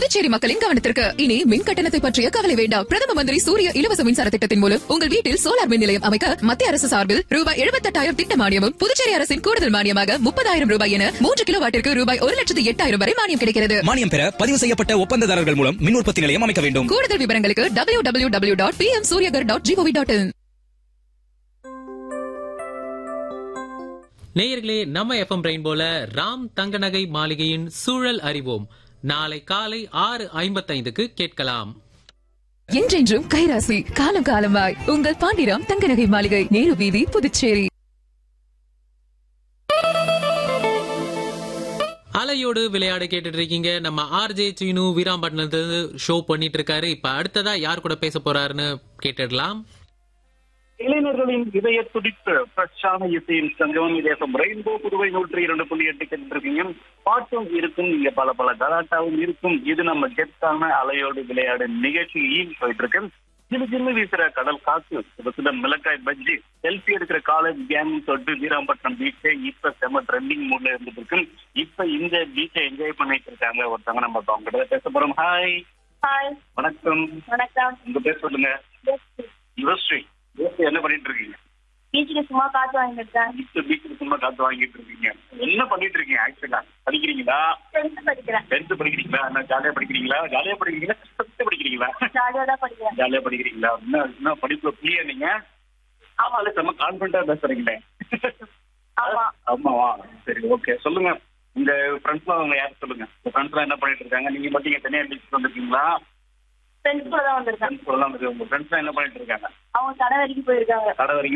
புதுச்சேரி மக்களின் கவனத்திற்கு இனி மின் கட்டணத்தை பற்றிய கவலை வேண்டாம் பிரதம மந்திரி சூரிய இலவச மின்சார திட்டத்தின் மூலம் உங்கள் வீட்டில் சோலார் மின் நிலையம் அமைக்க மத்திய அரசு சார்பில் ரூபாய் எழுபத்தெட்டாயிரம் திட்ட மானியமும் புதுச்சேரி அரசின் கூடுதல் மானியமாக முப்பதாயிரம் ரூபாய் என மூன்று கிலோ வாட்டிற்கு ரூபாய் ஒரு லட்சத்து எட்டாயிரம் வரை மானியம் கிடைக்கிறது மானியம் பெற பதிவு செய்யப்பட்ட ஒப்பந்ததாரர்கள் மூலம் மின் உற்பத்தி நிலையம் அமைக்க வேண்டும் கூடுதல் விவரங்களுக்கு W W W dot P M Suryaghar dot GOV dot in நேயர்களே நம்ம எஃப்எம் ரெயின்போல ராம் தங்கநகை மாளிகையின் சூழல் அறிவோம் நாளை காலை ஆறு ஐம்பத்தைந்துக்கு கேட்கலாம் என்றென்றும் கைராசி காலம் காலமாய் உங்கள் பாண்டிராம் தங்கநகை மாளிகை நேரு வீதி புதுச்சேரி அலையோடு விளையாட கேட்டுட்டு இருக்கீங்க நம்ம ஆர்ஜே சீனு வீராம்பட்டினத்துல இருந்து ஷோ பண்ணிட்டு இருக்காரு இப்ப அடுத்ததா யார் கூட பேச போறாருன்னு கேட்டுடலாம் இளைஞர்களின் இதய துடிப்பு பிரச்சான இசையின் சங்கமம் இதேசம் ரெயின்போ புதுவை நூற்றி இரண்டு புள்ளி எட்டு கேட்டிருக்கீங்க பாட்டும் இருக்கும் இங்க பல பல கலாட்டாவும் இருக்கும் இது நம்ம கெத்தான அலையோடு விளையாடு நிகழ்ச்சியில் போயிட்டு இருக்கு சின்ன சின்ன வீசுற கடல் காத்து சுட சுட மிளகாய் பஜ்ஜி செல்ஃபி எடுக்கிற காலேஜ் கேங் தொட்டு வீராம்பட்டினம் பீச்சை இப்ப செம ட்ரெண்டிங் மூட்ல இருந்துட்டு இருக்கு இப்ப இந்த பீச்சை என்ஜாய் பண்ணிட்டு இருக்காங்க ஒருத்தவங்க நம்ம இப்ப அவங்க கிட்ட பேச போறோம் ஹாய் ஹாய் வணக்கம் வணக்கம் உங்க பேர் சொல்லுங்க யுவஸ்ரீ யுவஸ்ரீ என்ன பண்ணிட்டு இருக்கீங்க பீச்சுக்கு சும்மா காத்து வாங்கிட்டு இருக்கேன் பீச் பீச் சும்மா காத்து வாங்கிட்டு இருக்கீங்க என்ன பண்ணிட்டு இருக்கீங்க ஆக்சுவலா படிக்கிறீங்களா டென்த் படிக்கிறேன் டென்த் படிக்கிறீங்களா என்ன ஜாலியா படிக்கிறீங்களா ஜாலியா படிக்கிறீங்களா ஃபிஃப்த் படிக்கிறீங்களா ஜாலியா தான் படிக்கிறேன் ஜாலியா படிக்கிறீங்களா என்ன என்ன படிப்பு புரிய நீங்க ஆமா இல்ல செம்ம கான்பிடண்டா பேசுறீங்களே ஆமா ஆமாவா சரி ஓகே சொல்லுங்க உங்க ஃப்ரெண்ட்ஸ்லாம் அவங்க யார் சொல்லுங்க உங்க ஃப்ரெண்ட்ஸ்லாம் என்ன பண்ணிட்டு இருக்காங்க நீங்க மட்டும் இங்க தனியா பீச் வந்திருக்கீங்களா ஃப்ரெண்ட்ஸ் கூட தான் வந்திருக்கேன் ஃப்ரெண்ட்ஸ் சொல்லலாம் உங்க ஃப்ரெண்ட்ஸ்லாம் என்ன பண்ணிட்டு இருக்காங்க அவங்க கடை வரைக்கும் போயிருக்காங்க கடை வரைக்கும்